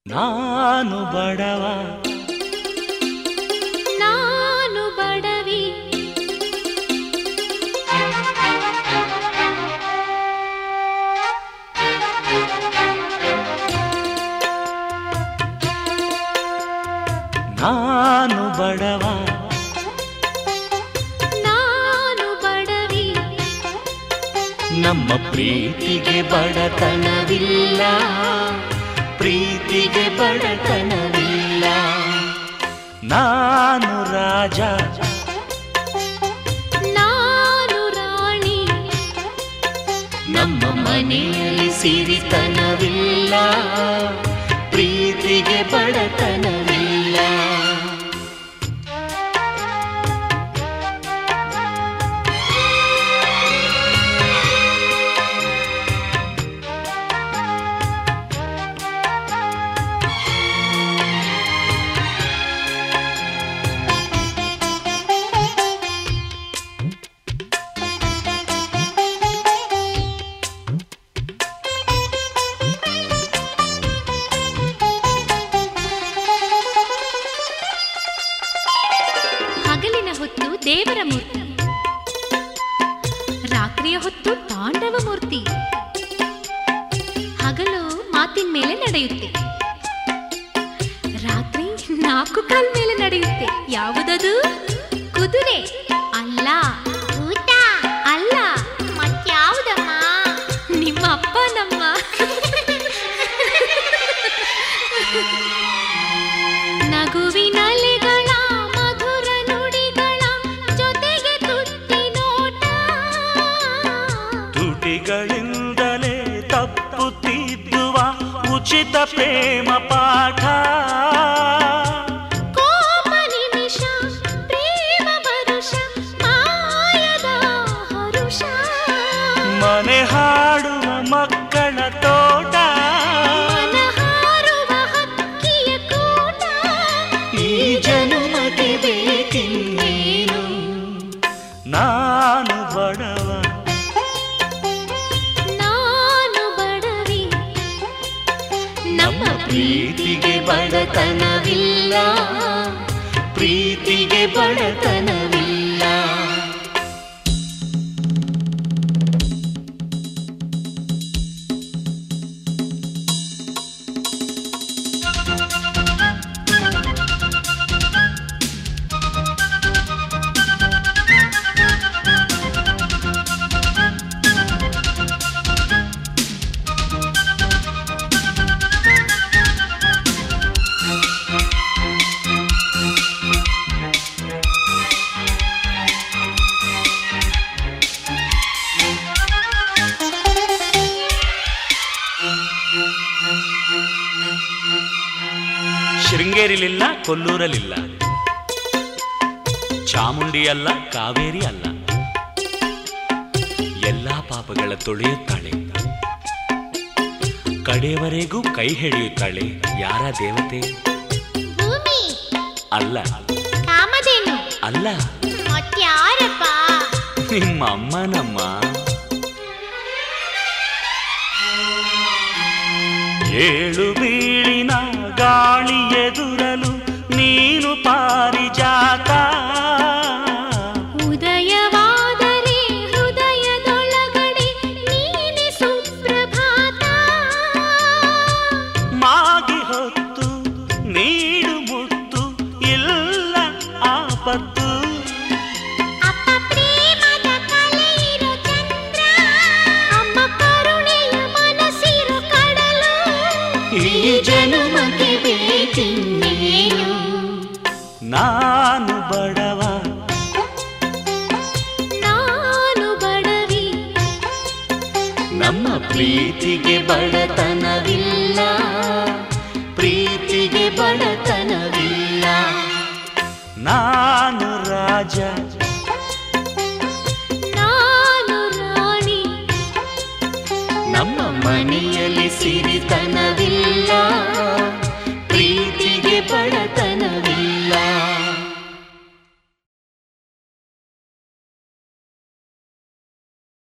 ನಾನು ಬಡವ ನಾನು ಬಡವಿ ನಾನು ಬಡವ ನಾನು ಬಡವಿ ನಮ್ಮ ಪ್ರೀತಿಗೆ ಬಡತನವಿಲ್ಲ ಪ್ರೀತಿಗೆ ಬಡತನವಿಲ್ಲ ನಾನು ರಾಜ ನಾನು ರಾಣಿ ನಮ್ಮ ಮನೆಯಲ್ಲಿ ಸಿರಿತನವಿಲ್ಲ ಪ್ರೀತಿಗೆ ಬಡತನವಿಲ್ಲ ಹಗಲಿನ ಹೊತ್ತು ದೇವರ ಮೂರ್ತಿ ರಾತ್ರಿಯ ಹೊತ್ತು ತಾಂಡವ ಮೂರ್ತಿ ಹಗಲು ಮಾತಿನ ಮೇಲೆ ನಡೆಯುತ್ತೆ ರಾತ್ರಿ ನಾಲ್ಕು ಕಾಲ್ ಮೇಲೆ ನಡೆಯುತ್ತೆ ಯಾವುದದು ಕುದುರೆ ಅಲ್ಲ ಊಟ ಅಲ್ಲ ಮತ್ಯಾವುದಮ್ಮ ನಿಮ್ಮ ಅಪ್ಪ ನಮ್ಮ ನಗುವಿನಲೆಗಳ ಮಧುರ ನುಡಿಗಳ ಜೊತೆಗೆ ತುಟ್ಟಿ ನೋಟ ತುಟಿಗಳಿಂದಲೇ ತಪ್ಪುತ್ತಿದ್ದುವ ಉಚಿತ ಪ್ರೇಮ ಪಾಠ ಕೋಪ ನಿಮಿಷ ಪ್ರೇಮ ವರುಷ ಮಾಯದ ಹರುಷ ಮನೆ ಹಾಡುವ ಮಕ್ಕಳ ತೋಟ ಮನಹಾರುವ ಹಕ್ಕಿಯ ಕೂಟ ಈ ಜನುಮಗೆ ಬೇಕಿನ್ನೇನು ನಾನು ಬಡವ ನಾನು ಬಡವಿ ನಮ್ಮ ಪ್ರೀತಿಗೆ ಬಡತನವಿಲ್ಲ ಪ್ರೀತಿಗೆ ಬಡತನವಿಲ್ಲ ಶೃಂಗೇರಿಲಿಲ್ಲ ಕೊಲ್ಲೂರಲಿಲ್ಲ ಚಾಮುಂಡಿ ಅಲ್ಲ ಕಾವೇರಿ ಅಲ್ಲ ಎಲ್ಲಾ ಪಾಪಗಳ ತೊಳೆಯುತ್ತಾಳೆ ಕಡೆಯವರೆಗೂ ಕೈ ಹಿಡಿಯುತ್ತಾಳೆ ಯಾರ ದೇವತೆ ಭೂಮಿ ಅಲ್ಲ ಕಾಮಧೇನು ಅಲ್ಲ ಮತ್ಯಾರಪ್ಪ ನಿಮ್ಮ ಅಮ್ಮನಮ್ಮ ಏಳು ಬೀಳಿನ ಗಾಳಿ ಎದುರಲು ನೀನು ಪಾರಿಜಾತ ಉದಯವಾದರೆ ಹೃದಯದೊಳಗಡೆ ನೀನೆ ಸುಪ್ರಭಾತ ಮಾಗಿ ಹೊತ್ತು ನೀಡು ಮುತ್ತು ಇಲ್ಲ ಆಪತ್ತು ಅಪ್ಪ ಪ್ರೇಮದ ಕಲೆಯಿರೋ ಚಂದ್ರ ಅಮ್ಮ ಕರುಣೆಯ ಮನಸ್ಸಿರೋ ಕಡಲು ಈ ಜನುಮಗೆ ಬೇಕಿನ್ನೇನು ನಾನು ಬಡವ ನಾನು ಬಡವಿ ನಮ್ಮ ಪ್ರೀತಿಗೆ ಬಡತನವಿಲ್ಲ ಪ್ರೀತಿಗೆ ಬಡತನವಿಲ್ಲ ನಾನು ರಾಜ ನಾನು ರಾಣಿ ನಮ್ಮ ಮನೆಯಲ್ಲಿ ಸಿರಿತನವಿಲ್ಲ